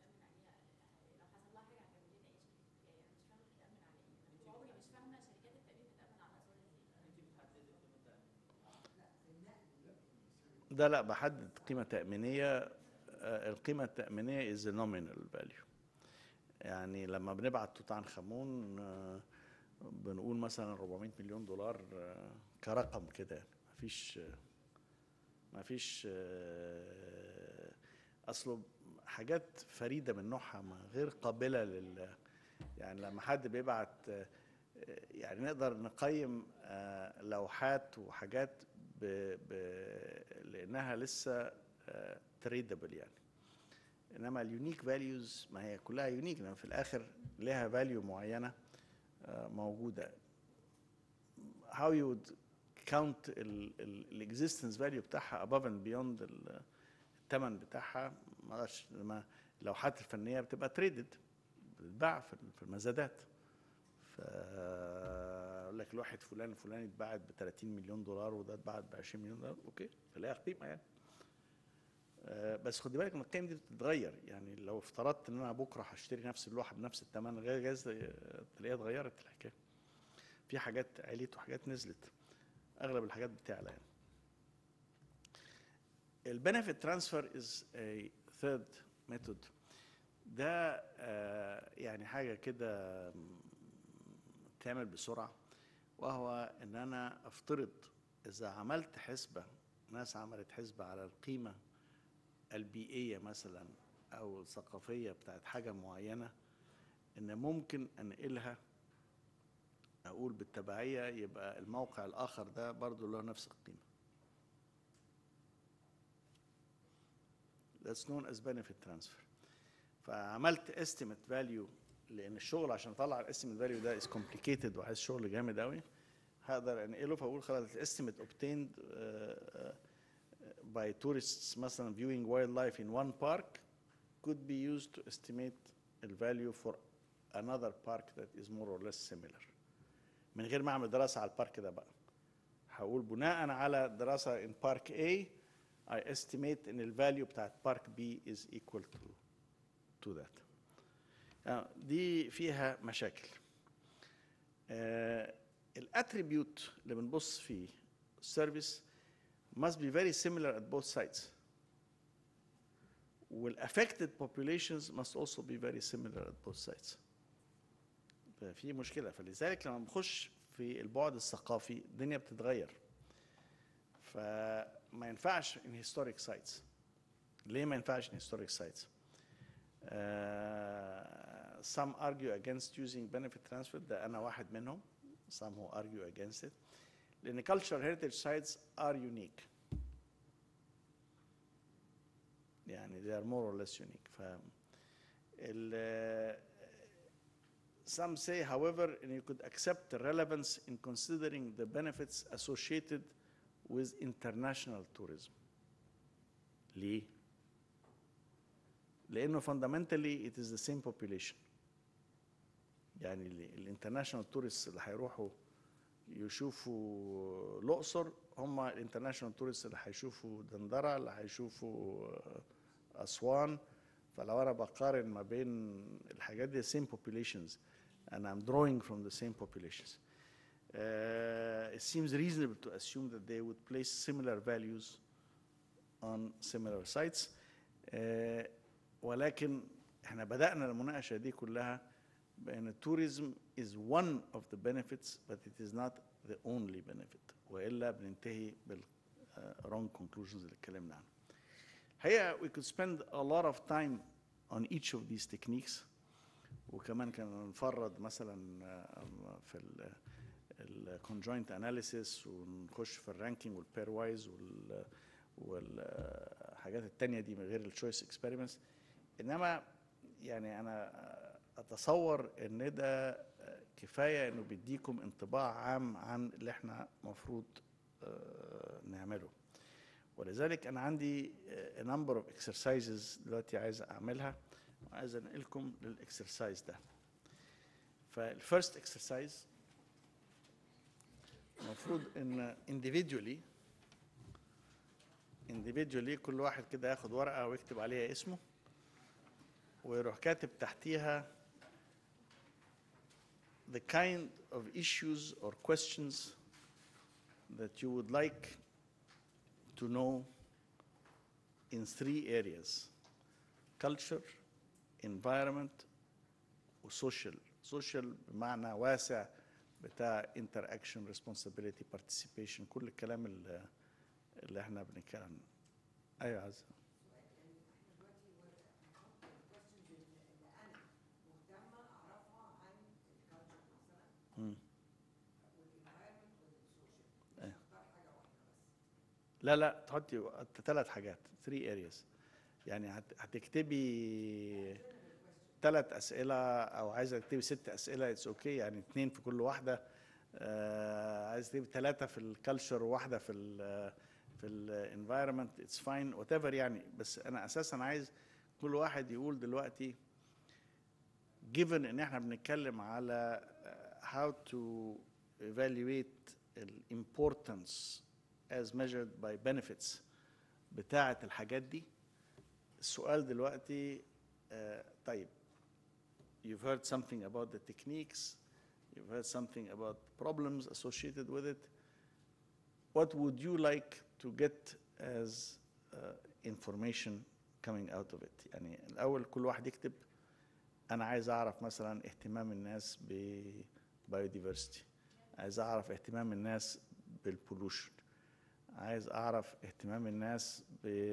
ده لا بحدد قيمة تأمينية آه، القيمة التأمينية is a nominal value يعني لما بنبعت توت عنخ آمون آه، بنقول مثلا 400 مليون دولار آه، كرقم كده يعني مفيش آه، مفيش آه، اصله حاجات فريدة من نوعها ما غير قابلة لل يعني لما حد بيبعت آه، يعني نقدر نقيم آه، لوحات وحاجات ب... ب... لانها لسه تريدبل يعني انما اليونيك فاليوز ما هي كلها يونيك لان في الاخر لها فاليو معينه آه، موجوده how you would count الاكزيستنس فاليو بتاعها above and beyond ال- الثمن بتاعها ما اقدرش لما اللوحات الفنيه بتبقى تريدد بتتباع في في المزادات ف اقول لك لوحه فلان الفلاني اتباعت ب 30 مليون دولار وده اتباعت ب 20 مليون دولار اوكي فليها قيمه يعني آه، بس خدي بالك ان القيم دي بتتغير يعني لو افترضت ان انا بكره هشتري نفس اللوحه بنفس الثمن غير جايز آه، تلاقيها اتغيرت الحكايه في حاجات عليت وحاجات نزلت اغلب الحاجات بتعلى يعني البنفيت ترانسفير از a third method ده آه، يعني حاجه كده م، تعمل بسرعه وهو ان انا افترض اذا عملت حسبه ناس عملت حسبه على القيمه البيئيه مثلا او الثقافيه بتاعت حاجه معينه ان ممكن انقلها اقول بالتبعيه يبقى الموقع الاخر ده برضو له نفس القيمه That's known as benefit transfer. فعملت estimate value لان الشغل عشان اطلع الاستيميت فاليو ده is complicated وعايز شغل جامد قوي هقدر انقله فاقول خلاص الاستيميت obtained uh, uh, by tourists مثلا viewing wildlife in one park could be used to estimate the value for another park that is more or less similar من غير ما اعمل دراسه على البارك ده بقى هقول بناء على دراسه in park A I estimate ان الفاليو بتاعت park B is equal to to that آه، دي فيها مشاكل الاتريبيوت اللي بنبص فيه السيرفيس must be very similar at both sides والاffected populations must also be very similar at both sides ففي مشكله فلذلك لما بنخش في البعد الثقافي الدنيا بتتغير فما ينفعش in historic sites ليه ما ينفعش in historic sites Uh, some argue against using benefit transfer ده أنا واحد منهم some who argue against it لأن cultural heritage sites are unique يعني they are more or less unique ف ال- some say however and you could accept the relevance in considering the benefits associated with international tourism ليه؟ لانه fundamentally it is the same population يعني الانترناشونال تورست اللي هيروحوا يشوفوا الاقصر هم الانترناشونال تورست اللي هيشوفوا دندره اللي هيشوفوا اسوان فلو انا بقارن ما بين الحاجات دي same populations and I'm drawing from the same populations uh, it seems reasonable to assume that they would place similar values on similar sites uh, ولكن احنا بدأنا المناقشة دي كلها بأن التوريزم is one of the benefits but it is not the only benefit وإلا بننتهي بال uh, wrong conclusions اللي اتكلمنا عنها. هي we could spend a lot of time on each of these techniques وكمان كان نفرد مثلا آه، في ال ال conjoint analysis ونخش في الرانكينج والبير وايز وال والحاجات التانية دي من غير الشويس اكسبيرمنتس انما يعني انا اتصور ان ده كفايه انه بيديكم انطباع عام عن اللي احنا المفروض نعمله ولذلك انا عندي a number of exercises دلوقتي عايز اعملها وعايز انقلكم للاكسرسايز ده فالفيرست اكسرسايز المفروض ان individually individually كل واحد كده ياخد ورقه ويكتب عليها اسمه ويروح كاتب تحتيها the kind of issues or questions that you would like to know in three areas culture environment وسوشيال سوشيال بمعنى واسع بتاع interaction responsibility participation كل الكلام اللي, اللي احنا بنتكلم عنه. ايوه عزة مم. أيوة. لا لا تحطي ثلاث حاجات three areas يعني هت- هتكتبي ثلاث اسئله او عايزه تكتبي ست اسئله اتس اوكي يعني اثنين في كل واحده آه عايز تكتبي ثلاثه في الكالتشر وواحده في ال في الانفايرمنت اتس فاين وات ايفر يعني بس انا اساسا عايز كل واحد يقول دلوقتي given ان احنا بنتكلم على uh, how to evaluate the importance as measured by benefits بتاعة الحاجات دي السؤال دلوقتي آه، طيب you've heard something about the techniques you've heard something about problems associated with it what would you like to get as uh, information coming out of it يعني الأول كل واحد يكتب أنا عايز أعرف مثلا اهتمام الناس ببيوديفرستي عايز أعرف اهتمام الناس بالبولوشن عايز أعرف اهتمام الناس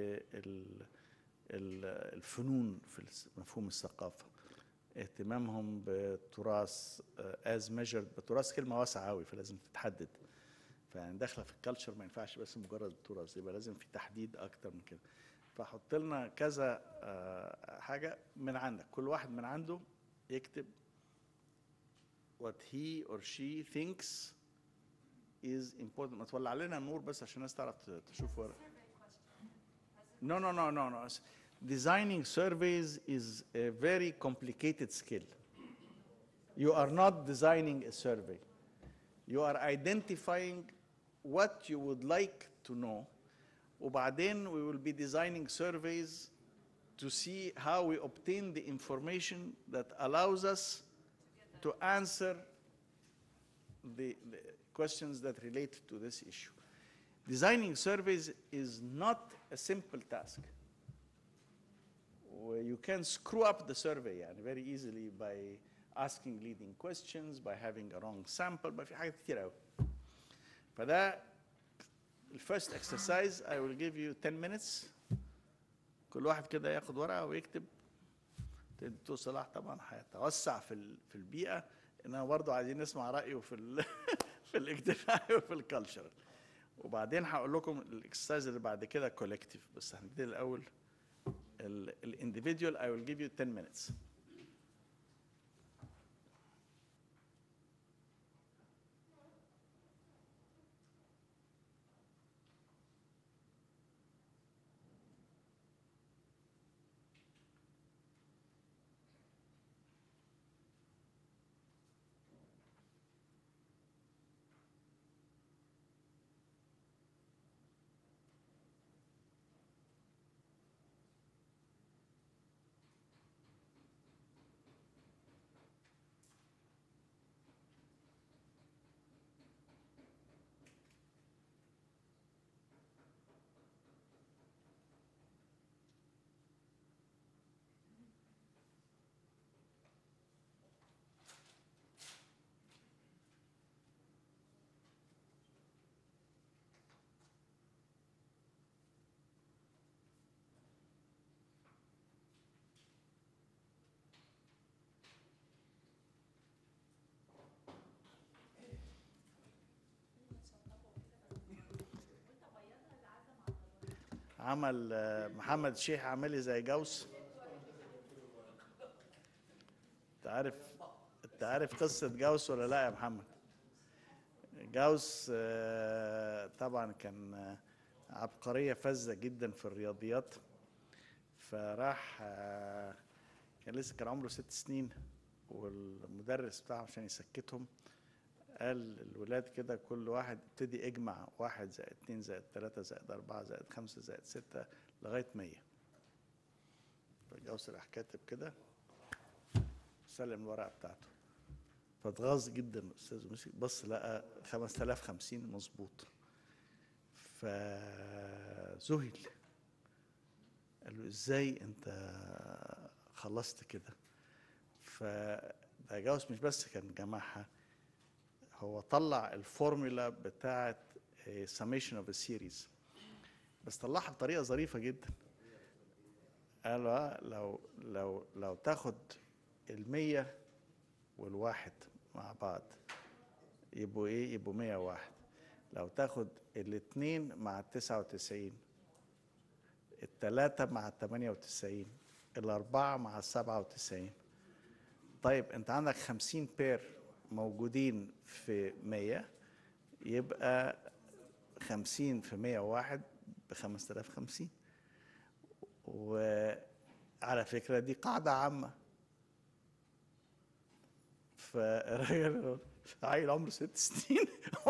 بالفنون في الس- مفهوم الثقافة اهتمامهم بالتراث از measured بالتراث كلمة واسعة أوي فلازم تتحدد فيعني داخلة في الكالتشر ما ينفعش بس مجرد التراث يبقى لازم في تحديد أكتر من كده فحط لنا كذا آه، حاجة من عندك كل واحد من عنده يكتب what he or she thinks is important ما تولع لنا النور بس عشان الناس تعرف ت- تشوف ورق No, no, no, no, no. S- Designing surveys is a very complicated skill. You are not designing a survey. You are identifying what you would like to know. وبعدين we will be designing surveys to see how we obtain the information that allows us to answer the, the questions that relate to this issue. Designing surveys is not a simple task. Where you can screw up the survey يعني very easily by asking leading questions, by having a wrong sample, by في حاجات كتير قوي. فده الفيرست exercise I will give you 10 minutes. كل واحد كده ياخد ورقة ويكتب دكتور صلاح طبعا هيتوسع في ال- في البيئة انما برضه عايزين نسمع رأيه في ال في الاجتماعي وفي الكالتشر وبعدين هقول لكم الاكسرسايز اللي بعد كده كولكتيف بس هنبتدي الاول الانديفيديوال I will give you 10 minutes عمل آه، محمد شيح عامل لي زي جوس انت عارف انت عارف قصة جوس ولا لا يا محمد جوس آه، طبعا كان آه، عبقرية فذة جدا في الرياضيات فراح آه، كان لسه كان عمره ست سنين والمدرس بتاعه عشان يسكتهم قال الولاد كده كل واحد ابتدي اجمع واحد زائد اتنين زائد تلاتة زائد أربعة زائد خمسة زائد ستة لغاية مية فالجوس راح كاتب كده سلم الورقة بتاعته فاتغاظ جدا الأستاذ ومسك بص لقى 5050 مظبوط فذهل قال له ازاي انت خلصت كده فده جوس مش بس كان جمعها هو طلع الفورمولا بتاعت summation of a series بس طلعها بطريقه ظريفه جدا قال آه، لو لو لو تاخد المية والواحد مع بعض يبقوا ايه يبقوا 101 لو تاخد الاتنين مع التسعة وتسعين التلاتة مع التمانية وتسعين الأربعة مع السبعة وتسعين طيب أنت عندك خمسين بير موجودين في مية يبقى خمسين في مية وواحد بخمس تلاف خمسين وعلى فكرة دي قاعدة عامة فالراجل عيل عمره ست سنين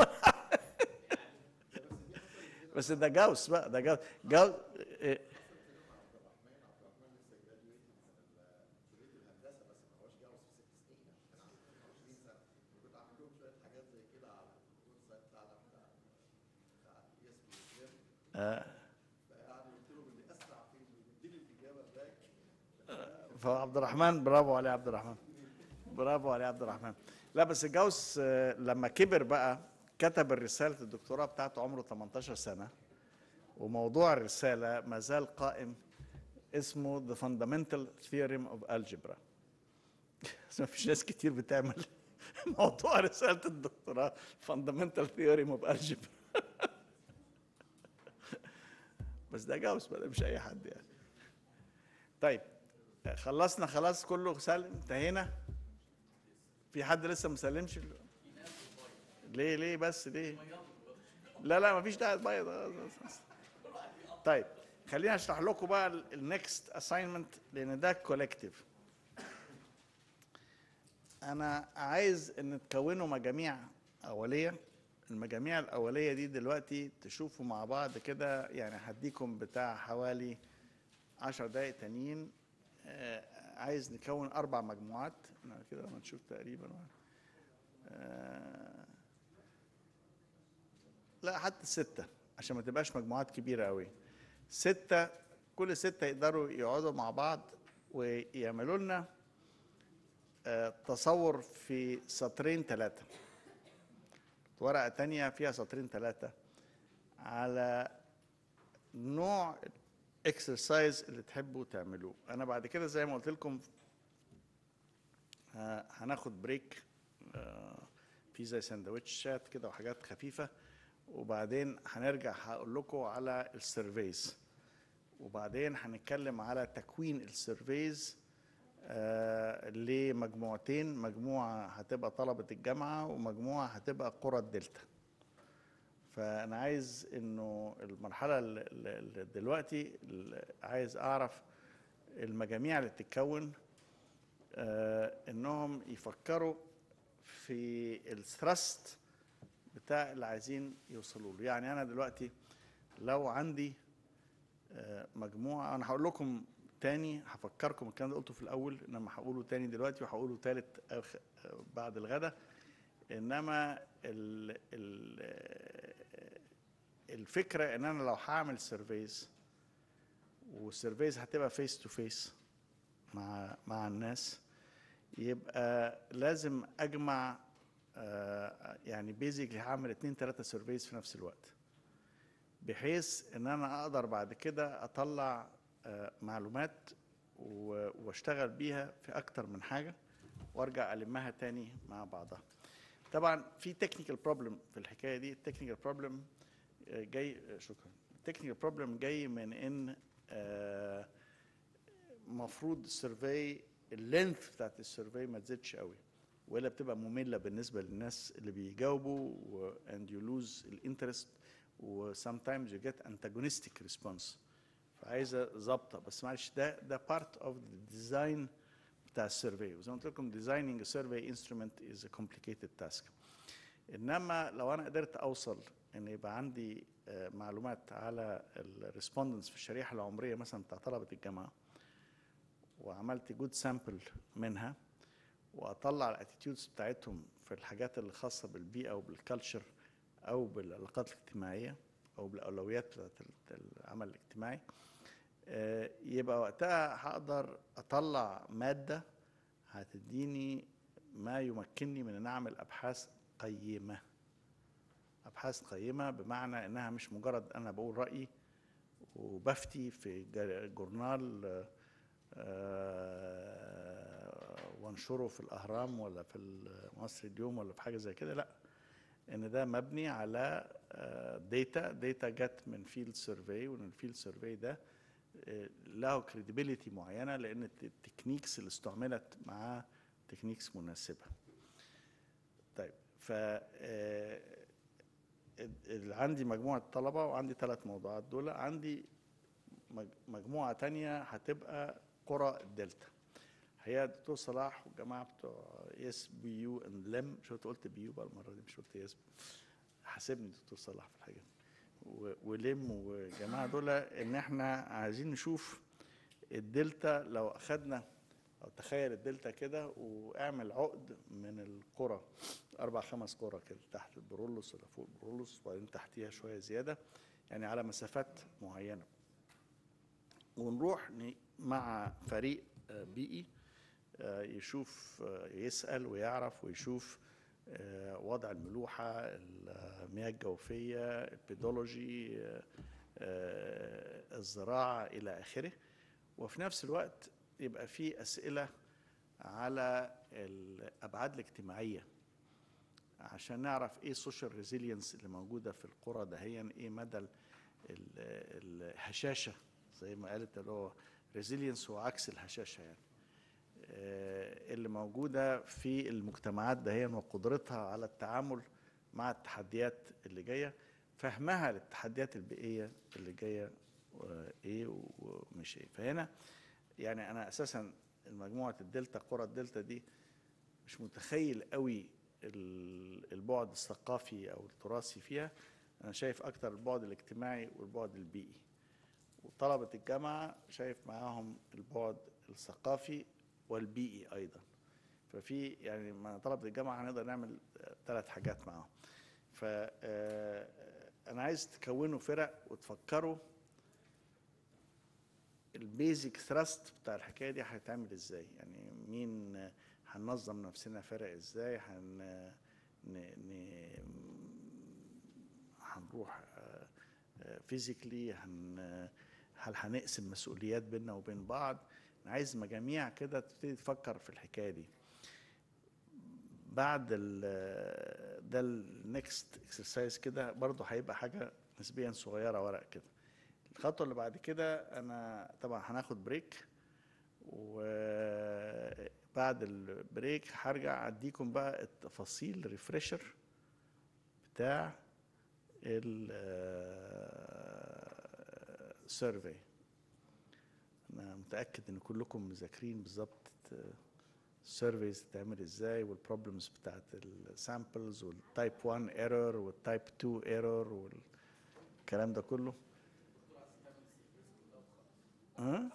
بس ده جاوس بقى ده جاوس جاوس إيه. فعبد الرحمن برافو عليه عبد الرحمن برافو عليه عبد الرحمن لا بس جاوس آه، لما كبر بقى كتب الرسالة الدكتوراه بتاعته عمره 18 سنة وموضوع الرسالة ما زال قائم اسمه The Fundamental Theorem of Algebra بس ما فيش ناس كتير بتعمل موضوع رسالة الدكتوراه Fundamental Theorem of Algebra بس ده جاوس بقى ده مش أي حد يعني طيب خلصنا خلاص كله سلم انتهينا في حد لسه ما سلمش ليه ليه بس ليه لا لا مفيش داعي تبيض طيب خليني اشرح لكم بقى النكست اساينمنت لان ده كولكتيف انا عايز ان تكونوا مجاميع اوليه المجاميع الاوليه دي دلوقتي تشوفوا مع بعض كده يعني هديكم بتاع حوالي عشر دقايق تانيين آه، عايز نكون اربع مجموعات أنا كده لما نشوف تقريبا آه، لا حتى ستة عشان ما تبقاش مجموعات كبيرة قوي ستة كل ستة يقدروا يقعدوا مع بعض ويعملوا لنا آه، تصور في سطرين ثلاثة ورقة تانية فيها سطرين ثلاثة على نوع اكسرسايز اللي تحبوا تعملوه انا بعد كده زي ما قلت لكم ه- هناخد بريك آه، في زي سندوتشات كده وحاجات خفيفه وبعدين هنرجع هقول لكم على السيرفيز وبعدين هنتكلم على تكوين السيرفيز آه، لمجموعتين مجموعه هتبقى طلبه الجامعه ومجموعه هتبقى قرى الدلتا فانا عايز انه المرحله ال- ال- ال- دلوقتي ال- عايز اعرف المجاميع اللي بتتكون آه، انهم يفكروا في الثرست بتاع اللي عايزين يوصلوا له يعني انا دلوقتي لو عندي آه، مجموعه انا هقول لكم تاني هفكركم الكلام ده قلته في الاول انما هقوله تاني دلوقتي وهقوله تالت آخ- آه، بعد الغدا انما ال ال الفكره ان انا لو هعمل سيرفيز والسيرفيز هتبقى فيس تو فيس مع مع الناس يبقى لازم اجمع آه، يعني بيزيكلي هعمل اتنين تلاته سيرفيز في نفس الوقت بحيث ان انا اقدر بعد كده اطلع آه، معلومات و- واشتغل بيها في اكتر من حاجه وارجع المها تاني مع بعضها طبعا في تكنيكال بروبلم في الحكايه دي التكنيكال بروبلم جاي آه، شكرا التكنيكال بروبلم جاي من ان آه، مفروض السيرفي اللينث بتاعت السيرفي ما تزيدش قوي والا بتبقى ممله بالنسبه للناس اللي بيجاوبوا و and you lose الانترست و sometimes you get antagonistic response فعايزه ظابطه بس معلش ده ده part of the design بتاع السيرفي وزي ما قلت لكم designing a survey instrument is a complicated task انما لو انا قدرت اوصل ان يبقى عندي آه، معلومات على الريسبوندنس في الشريحه العمريه مثلا بتاع طلبه الجامعه وعملت جود سامبل منها واطلع الاتيتيودز بتاعتهم في الحاجات اللي خاصه بالبيئه وبالكالتشر او بالعلاقات الاجتماعيه او بالاولويات بتاعت العمل الاجتماعي آه، يبقى وقتها هقدر اطلع ماده هتديني ما يمكنني من ان اعمل ابحاث قيمه ابحاث قيمه بمعنى انها مش مجرد انا بقول رايي وبفتي في جر- جورنال آه، آه، وانشره في الاهرام ولا في مصر اليوم ولا في حاجه زي كده لا ان ده مبني على داتا داتا جت من فيلد سيرفي وان الفيلد سيرفي ده آه، له كريديبيليتي معينه لان الت- التكنيكس اللي استعملت معاه تكنيكس مناسبه طيب ف آه، ال- ال- عندي مجموعه طلبه وعندي ثلاث موضوعات دول عندي مج- مجموعه تانية هتبقى قرى الدلتا هي دكتور صلاح والجماعه بتوع يس بي يو اند لم شفت قلت بي يو بقى المره دي مش قلت يس حاسبني دكتور صلاح في الحاجات و- ولم والجماعه دول ان احنا عايزين نشوف الدلتا لو اخدنا او تخيل الدلتا كده واعمل عقد من القرى اربع خمس قرى كده تحت البرولوس ولا فوق البرولوس وبعدين تحتيها شويه زياده يعني على مسافات معينه ونروح ن- مع فريق آه، بيئي آه، يشوف آه، يسأل ويعرف ويشوف آه، وضع الملوحة المياه الجوفية البيدولوجي آه، آه، الزراعة إلى آخره وفي نفس الوقت يبقى في أسئلة على الأبعاد الاجتماعية عشان نعرف ايه السوشيال ريزيلينس اللي موجوده في القرى دهيا ايه مدى ال- ال- الهشاشه زي ما قالت اللي هو ريزيلينس هو عكس الهشاشه يعني آه، اللي موجوده في المجتمعات دهيا وقدرتها على التعامل مع التحديات اللي جايه فهمها للتحديات البيئيه اللي جايه آه، ايه ومش ايه فهنا يعني انا اساسا مجموعه الدلتا قرى الدلتا دي مش متخيل قوي ال- البعد الثقافي او التراثي فيها انا شايف اكتر البعد الاجتماعي والبعد البيئي وطلبة الجامعة شايف معاهم البعد الثقافي والبيئي ايضا ففي يعني مع طلبة الجامعة هنقدر نعمل ثلاث حاجات معاهم ف آه، انا عايز تكونوا فرق وتفكروا البيزك ثراست بتاع الحكايه دي هيتعمل ازاي يعني مين آه، هننظم نفسنا فرق ازاي هن ن... ن... هنروح فيزيكلي هن هل هنقسم مسؤوليات بيننا وبين بعض انا عايز مجاميع كده تبتدي تفكر في الحكايه دي بعد ال ده النكست اكسرسايز كده برضه هيبقى حاجه نسبيا صغيره ورق كده الخطوه اللي بعد كده انا طبعا هناخد بريك وبعد البريك هرجع اديكم بقى التفاصيل ريفريشر بتاع السيرفي انا متاكد ان كلكم مذاكرين بالظبط السيرفيز تتعمل ازاي والبروبلمز بتاعت السامبلز والتايب 1 ايرور والتايب 2 ايرور والكلام ده كله ها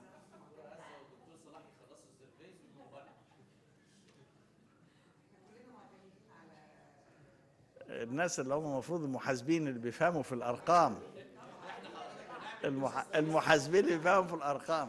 الناس اللي هم المفروض المحاسبين اللي بيفهموا في الارقام المح... المحاسبين اللي بيفهموا في الارقام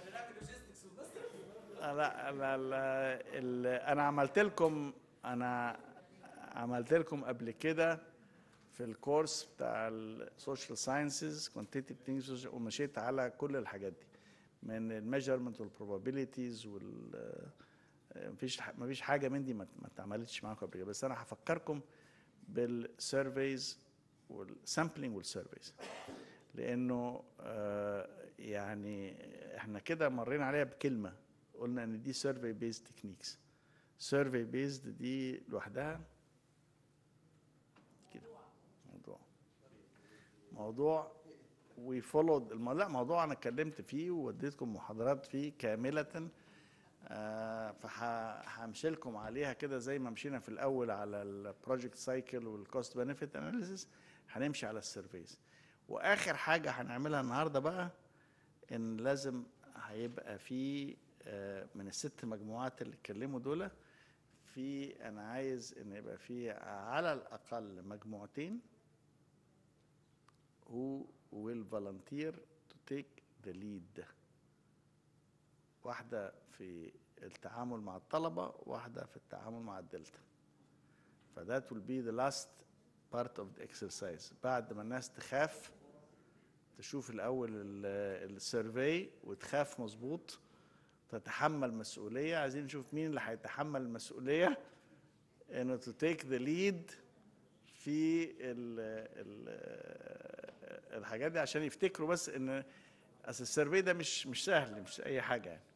لا لا لا ال... انا عملت لكم انا عملت لكم قبل كده في الكورس بتاع السوشيال ساينسز كوانتيتيف ثينجز ومشيت على كل الحاجات دي من الميجرمنت والبروبابيليتيز وال مفيش مفيش حاجه من دي ما ما اتعملتش معاكم قبل كده بس انا هفكركم بالسيرفيز والسامبلينج والسيرفيز لانه آه، يعني احنا كده مرينا عليها بكلمه قلنا ان دي سيرفي بيزد تكنيكس سيرفي بيزد دي لوحدها كده موضوع موضوع وي فولود لا موضوع انا اتكلمت فيه ووديتكم محاضرات فيه كامله آه، فهمشي لكم عليها كده زي ما مشينا في الاول على البروجكت سايكل والكوست بنفيت اناليسيس هنمشي على السيرفيز واخر حاجه هنعملها النهارده بقى ان لازم هيبقى في آه، من الست مجموعات اللي اتكلموا دول في انا عايز ان يبقى في على الاقل مجموعتين who will volunteer to take the lead واحدة في التعامل مع الطلبة واحدة في التعامل مع الدلتا فده will be the last part of the exercise بعد ما الناس تخاف تشوف الأول السيرفي وتخاف مظبوط تتحمل مسؤولية عايزين نشوف مين اللي هيتحمل المسؤولية انه to take the lead في ال ال الحاجات دي عشان يفتكروا بس ان اصل السيرفي ده مش مش سهل مش اي حاجه يعني